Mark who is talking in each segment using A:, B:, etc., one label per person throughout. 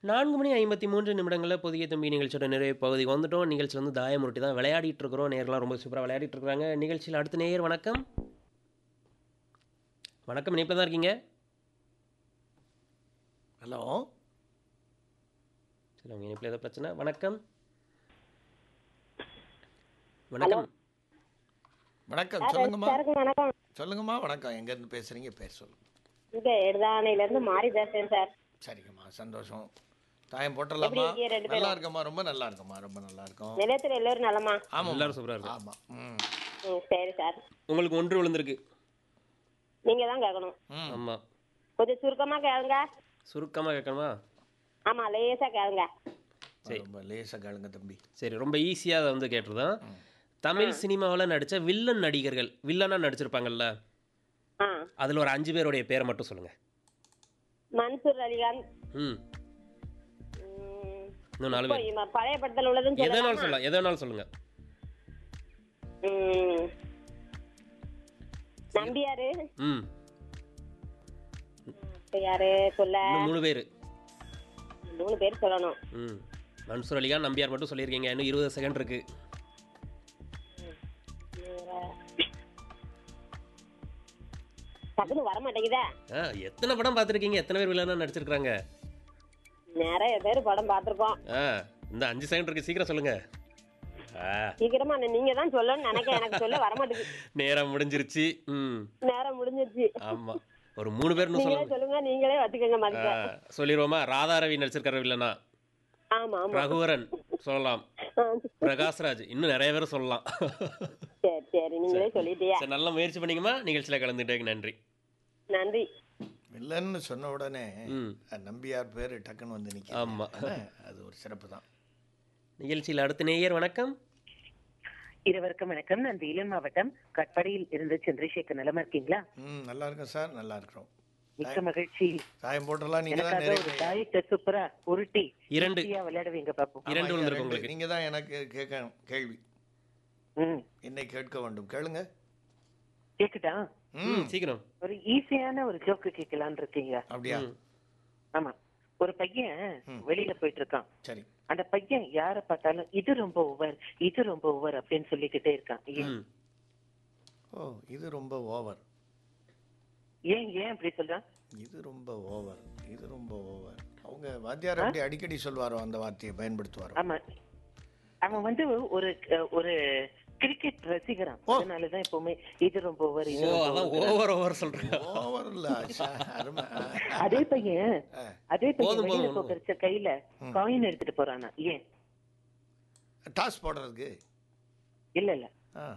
A: நான்கு மணி ஐம்பத்தி மூன்று நிமிடங்களில் புதிய தம்பி நிகழ்ச்சியோட நிறைய பகுதி வந்துட்டோம் நிகழ்ச்சி வந்து தாயமுருட்டி தான் விளையாடிட்டு இருக்கிறோம் நேரெலாம் ரொம்ப சூப்பராக விளையாடிட்டு இருக்கிறாங்க நிகழ்ச்சியில் அடுத்த நேயர் வணக்கம் வணக்கம் இணைப்பில் தான் இருக்கீங்க
B: ஹலோ
A: சரி உங்கள் இணைப்பில் ஏதோ பிரச்சனை வணக்கம் வணக்கம்
B: வணக்கம் சொல்லுங்கம்மா
C: சாருக்கு வணக்கம்
B: சொல்லுங்கம்மா வணக்கம் எங்கேருந்து பேசுறீங்க பேர் சொல்லுங்க
C: இங்க எடுதானையில இருந்து மாறி பேசுறேன் சார்
B: சரிங்கம்மா சந்தோஷம் தாயம் போட்டுடலாமா
C: எப்படி இருக்கீங்க ரெண்டு
B: நல்லா இருக்கம்மா ரொம்ப நல்லா இருக்கம்மா ரொம்ப நல்லா இருக்கும்
C: நிலையத்துல எல்லாரும் நலமா
B: ஆமாம்
A: எல்லாரும் சூப்பராக இருக்கு
B: ஆமாம் ம்
C: ம் சரி சார்
A: உங்களுக்கு ஒன்று விழுந்திருக்கு
C: நீங்க தான் கேட்கணும்
B: ம்
A: ஆமாம்
C: கொஞ்சம் சுருக்கமா கேளுங்க
A: சுருக்கமாக கேட்கணுமா
C: ஆமா லேசா கேளுங்க
B: ரொம்ப லேசாக கேளுங்க தம்பி
A: சரி ரொம்ப ஈஸியாக அதை வந்து கேட்டுருதான் தமிழ் சினிமாவில் நடித்த வில்லன் நடிகர்கள் வில்லனாக நடிச்சிருப்பாங்கல்ல
C: ஆ
A: அதில் ஒரு அஞ்சு பேருடைய பேரை மட்டும் சொல்லுங்கள்
C: மன்சூர் அலிகான்
A: ம்
C: ம்,
A: இன்னும் நாலு
C: இப்போ
A: பேர்
C: இவன் பழைய படத்துல உள்ளதுன்னு
A: எதனாலும்
C: சொல்லலாமா?
A: சொல்லலாம் எதனாலும் சொல்லுங்கள்
C: ம் நம்பியாரு
A: ம்
C: இப்ப யாரு சொல்ல
A: இன்னும் மூணு பேர்
C: மூணு பேர் சொல்லணும்
A: ம் மன்சூர் அலிகான் நம்பியார் மட்டும் சொல்லியிருக்கீங்க இன்னும் இருபது செகண்ட் இருக்கு
C: டக்குன்னு வர மாட்டேங்குதா
A: ஆ எத்தனை படம் பார்த்துருக்கீங்க எத்தனை பேர் வில்லனாக நடிச்சிருக்காங்க
C: நிறைய பேர் படம் பார்த்திருக்கோம்
A: ஆ இந்த அஞ்சு செகண்ட் இருக்கு சீக்கிரம் சொல்லுங்க ஆ
C: சீக்கிரமா நீங்க தான் சொல்லணும்னு நினைக்க எனக்கு சொல்ல வர மாட்டேங்குது
A: நேரம் முடிஞ்சிருச்சு ம்
C: நேரம் முடிஞ்சிருச்சு
A: ஆமாம் ஒரு மூணு பேர் இன்னும்
C: நீங்களே
A: சொல்லுங்க
C: சொல்லுங்க நீங்களே வச்சுக்கோங்க
A: ஆ,
C: மதிக்க
A: சொல்லிடுவோமா ராதாரவி நடிச்சிருக்கிற வில்லனா
C: ஆமா ஆமா
A: ரகுவரன் சொல்லலாம்
C: ஆ,
A: பிரகாஷ்ராஜ் இன்னும் நிறைய பேர் சொல்லலாம்
C: சரி சரி நீங்களே சொல்லிட்டியா
A: சரி நல்ல முயற்சி பண்ணீங்கம்மா நிகழ்ச்சியில் கலந்துட்டேங்க நன்றி
C: நன்றி
B: வில்லன்னு சொன்ன உடனே
A: ம்
B: அஹ், நம்பியார் பேர் டக்குன்னு வந்து நிற்கும்
A: ஆமா.
B: அது ஒரு சிறப்பு தான்
A: நிகழ்ச்சியில் அடுத்த நேயர் வணக்கம்
D: இருவருக்கும் வணக்கம் நான் வேலூர் மாவட்டம் கட்படியில் இருந்து சந்திரசேகர் நிலமா இருக்கீங்களா
B: ம் நல்லா இருக்கும் சார் நல்லா இருக்கிறோம்
D: மிக்க மகிழ்ச்சி
B: தாயம் போட்டுடலாம் நீங்கள் தான்
D: எனக்காக ஒரு
B: நிறைய
D: தாயத்தை சூப்பரா உருட்டி
A: இரண்டு
D: ஈஸியா விளையாடுவீங்க பாப்போம்
A: இரண்டு விழுந்திருக்கு உங்களுக்கு
B: நீங்கள் தான் எனக்கு கேட்க கேள்வி
D: ம்
B: என்னை கேட்க வேண்டும் கேளுங்க
D: கேக்குதா
B: ம்
A: ம் சீக்கிரம்
D: ஒரு ஈஸியான ஒரு ஜோக்கு கேட்கலான்னு இருக்கீங்க
B: அப்படியா
D: ஆமா ஒரு பையன் வெளியில போயிட்டு இருக்கான்
B: சரி
D: அந்த பையன் யார பார்த்தாலும் இது ரொம்ப ஓவர் இது ரொம்ப ஓவர் அப்படின்னு சொல்லிக்கிட்டே இருக்கான் ஏன்
A: ம்
B: ஓ இது ரொம்ப ஓவர்
D: ஏன் ஏன் அப்படி சொல்றான்
B: இது ரொம்ப ஓவர் இது ரொம்ப ஓவர் அவங்க வாத்தியார் அப்படி அடிக்கடி சொல்வாரோ அந்த வார்த்தையை பயன்படுத்துவாரோ
D: ஆமா அவன் வந்து ஒரு ஒரு கிரிக்கெட் ரசிகரான் அதனாலதான் எப்பவுமே இது ரொம்ப ஓவர் இது
A: ஓ
D: ரொம்ப
A: அதான்
D: over.
A: ஓவர் ஓவர் சொல்கிறேன்
B: ஓவர் இல்ல ஆச்சா, அருமை ஆ.
D: அதே பையன்
B: ஆ.
D: அதே பையன்
A: போதும்,
D: வெளியில
A: போதும்,
D: போக்கரிச்ச கையில காயின் எடுத்துட்டு போறானா ஏன்
B: டாஸ் போடுறதுக்கு
D: இல்ல இல்ல
B: ஆ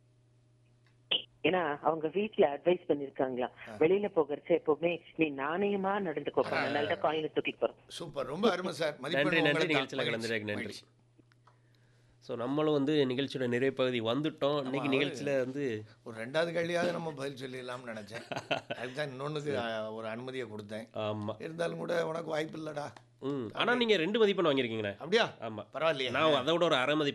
D: ஏன்னா அவங்க வீட்ல அட்வைஸ் பண்ணிருக்காங்களா வெளியில போகிறச்ச எப்பவுமே நீ நாணயமா நடந்துக்கோ அதனால காயினை தூக்கிட்டு போறோம்
B: சூப்பர் ரொம்ப அருமை சார்
A: நன்றி
B: மதிப்பெண்
A: நன்றி
B: உங்களுக்கு
A: நிகழ்ச்சியில்
B: தான்.
A: கலந்துட்டேங்க நன்றி
B: மகிழ்ச்சி.
A: ஸோ நம்மளும் வந்து நிகழ்ச்சியோட நிறைவு பகுதி வந்துட்டோம் இன்னைக்கு நிகழ்ச்சியில் வந்து
B: ஒரு ரெண்டாவது கேள்வியாவது நம்ம பதில் சொல்லிடலாம்னு நினைச்சேன் அதுதான் இன்னொன்றுக்கு ஒரு அனுமதியை கொடுத்தேன்
A: ஆமாம்
B: இருந்தாலும் கூட உனக்கு வாய்ப்பு இல்லடா
A: ம் ஆனால் நீங்கள் ரெண்டு மதிப்பெண் வாங்கியிருக்கீங்கண்ணே
B: அப்படியா
A: ஆமாம்
B: பரவாயில்லையா
A: நான் அதை விட ஒரு அரை மதிப்பெண்